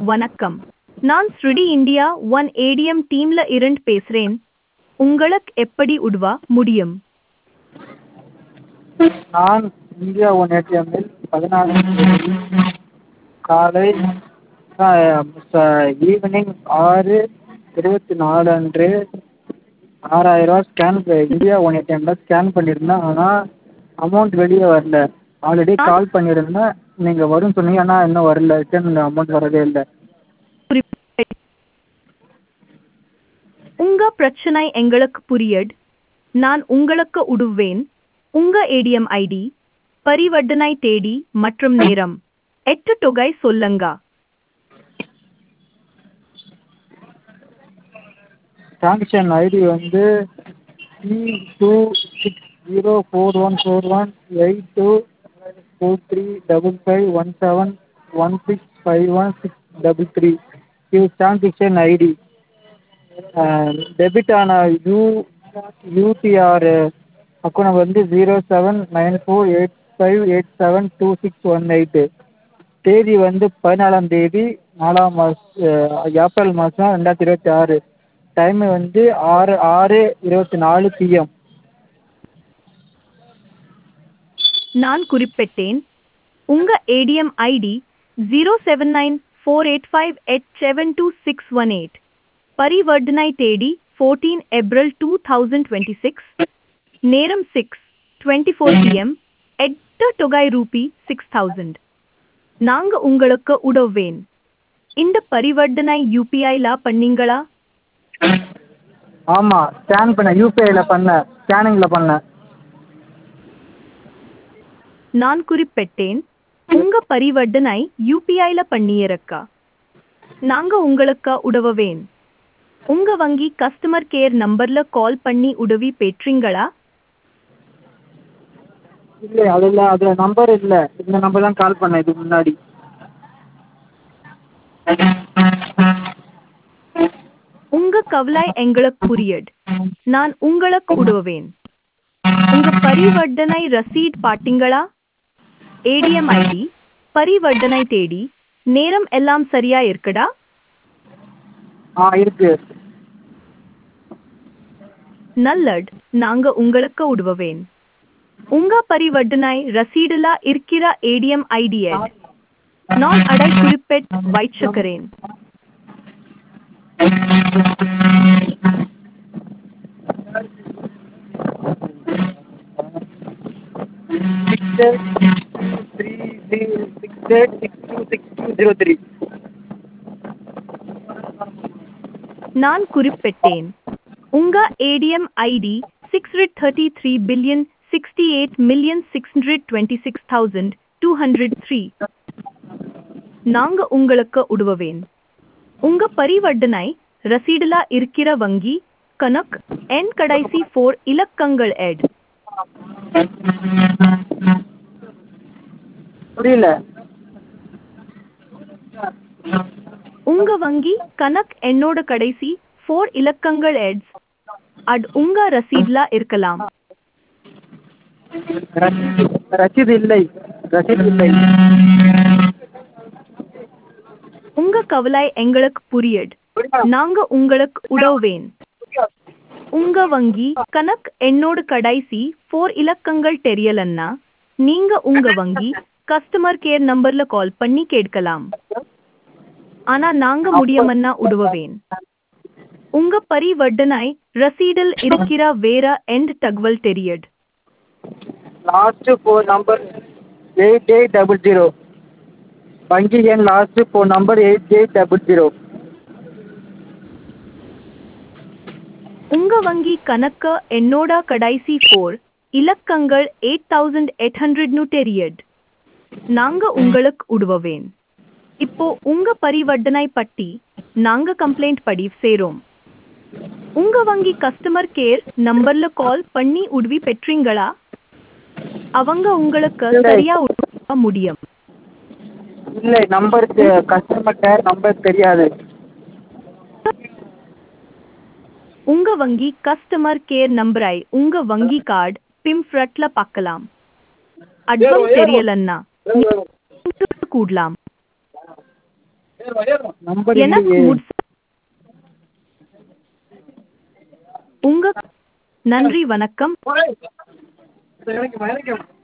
வணக்கம் நான் ஸ்ருடி இந்தியா ஒன் ஏடிஎம் டீம்ல இருந்து பேசுறேன் உங்களுக்கு எப்படி உதவ முடியும் நான் இந்தியா ஒன் ஏடிஎம்மில் பதினாறாம் தேதி காலை ஈவினிங் ஆறு இருபத்தி நாலு அன்று ஆறாயிரரூவா ஸ்கேன் இந்தியா ஒன் ஏடிஎம்மில் ஸ்கேன் பண்ணியிருந்தேன் ஆனால் அமௌண்ட் வெளியே வரல ஆல்ரெடி கால் பண்ணியிருந்தேன் நீங்கள் வரும்னு சொன்னீங்க ஆனால் இன்னும் வரல ரிட்டன் அமௌண்ட் வரவே இல்லை உங்க பிரச்சனை எங்களுக்கு புரியுது நான் உங்களுக்கு உதவுவேன் உங்க ஏடிஎம் ஐடி பரிவர்த்தனை தேதி மற்றும் நேரம் எட்டு தொகை சொல்லுங்க டிரான்சாக்ஷன் ஐடி வந்து C two six zero four one four one eight two four three double five one seven one six five one six double three இது டிரான்சாக்ஷன் ஐடி டெபிட் ஆன யூ யூடிஆர் அக்கௌண்ட் வந்து zero seven nine four eight five eight seven two six one eight தேதி வந்து பதினாலாம் தேதி நாலாம் மாதம் April மாதம் ரெண்டாயிரத்தி இருபத்தி ஆறு டைமு வந்து ஆறு ஆறு இருபத்தி நாலு பிஎம் நான் குறிப்பிட்டேன் உங்க ATM ID zero seven nine four eight five eight seven two six one eight பரிவர்த்தனை தேதி fourteen April two thousand twenty six நேரம் சிக்ஸ் டுவெண்ட்டி ஃபோர் பிஎம் எட்டு தொகை ரூபி சிக்ஸ் தௌசண்ட் நாங்க உங்களுக்கு உதவுவேன் இந்த பரிவர்த்தனை யூபிஐல பண்ணீங்களா ஆமாம் ஸ்கேன் பண்ணேன் யூபிஐயில் பண்ணேன் ஸ்கேனிங்கில் பண்ணேன் நான் குறிப்பிட்டேன் உங்க பரிவர்த்தனை யூபிஐல பண்ணியிருக்கா நாங்க உங்களுக்கு உதவுவேன் உங்க வங்கி கஸ்டமர் கேர் நம்பர்ல கால் பண்ணி உதவி பெற்றீங்களா இல்லை அதில் அதில் நம்பர் இல்லை இந்த நம்பர் தான் கால் பண்ணேன் இதுக்கு முன்னாடி உங்க கவலை எங்களுக்கு புரியுது நான் உங்களுக்கு உதவுவேன் உங்க பரிவர்த்தனை ரசீட் பாத்தீங்களா ஏடிஎம் ஐடி பரிவர்த்தனை தேதி நேரம் எல்லாம் சரியா இருக்குடா ஆ இருக்கு நல்லட் நாங்க உங்களுக்கு உதவுவேன் உங்க பரிவர்த்தனை ரசீடுல இருக்கிற ஏடிஎம் ஐடி நான் அடை குறிப்பிட் வைச்சுக்கிறேன் six eight three three six eight six two six two zero three நான் குறிப்பிட்டேன் உங்க ATM ID six hundred thirty three billion sixty eight million six hundred twenty six thousand two hundred three நாங்க உங்களுக்கு உதவுவேன் உங்க பரிவர்த்தனை ரசீடுல இருக்கிற வங்கி கணக் என் கடைசி ஃபோர் இலக்கங்கள் எட் புரியல உங்க வங்கி கணக் எண்ணோட கடைசி ஃபோர் இலக்கங்கள் எட்ஸ் அட் உங்க ரசீட்ல இருக்கலாம் ரசீது ரசீது இல்லை ரசீது இல்லை உங்க கவலை எங்களுக்கு புரியுது நாங்க உங்களுக்கு உதவுவேன் உங்க வங்கி கணக் எண்ணோட கடைசி ஃபோர் இலக்கங்கள் தெரியலன்னா நீங்க உங்க வங்கி கஸ்டமர் கேர் நம்பர்ல கால் பண்ணி கேட்கலாம் ஆனா நாங்க முடியுமன்னா உதவுவேன் உங்க பரிவர்த்தனை ரசீடில் இருக்கிற வேற எண்ட் தகவல் தெரியுது last four number eight eight double zero வங்கி எண் last four number eight eight double zero உங்க வங்கி கணக்க எண்ணோட கடைசி ஃபோர் இலக்கங்கள் எயிட் தௌசண்ட் எயிட் ஹண்ட்ரட்னு தெரியுது நாங்க உங்களுக்கு உதவுவேன் இப்போ உங்க பரிவர்த்தனை பட்டி நாங்க கம்ப்ளைண்ட் பதிவு செய்றோம் உங்க வங்கி கஸ்டமர் கேர் நம்பர்ல கால் பண்ணி உதவி பெற்றீங்களா அவங்க உங்களுக்கு சரியா உதவ முடியும் இல்லை நம்பர் கஸ்டமர் கேர் நம்பர் தெரியாது உங்க வங்கி கஸ்டமர் கேர் நம்பரை உங்க வங்கி கார்டு பிம்ஃப்ரட்ல பார்க்கலாம் அட்வம் தெரியலன்னா கூடலாம் நம்பர் எனக்கு இல்லையே முடிச்ச உங்க நன்றி வணக்கம் எனக்கு வணக்கம்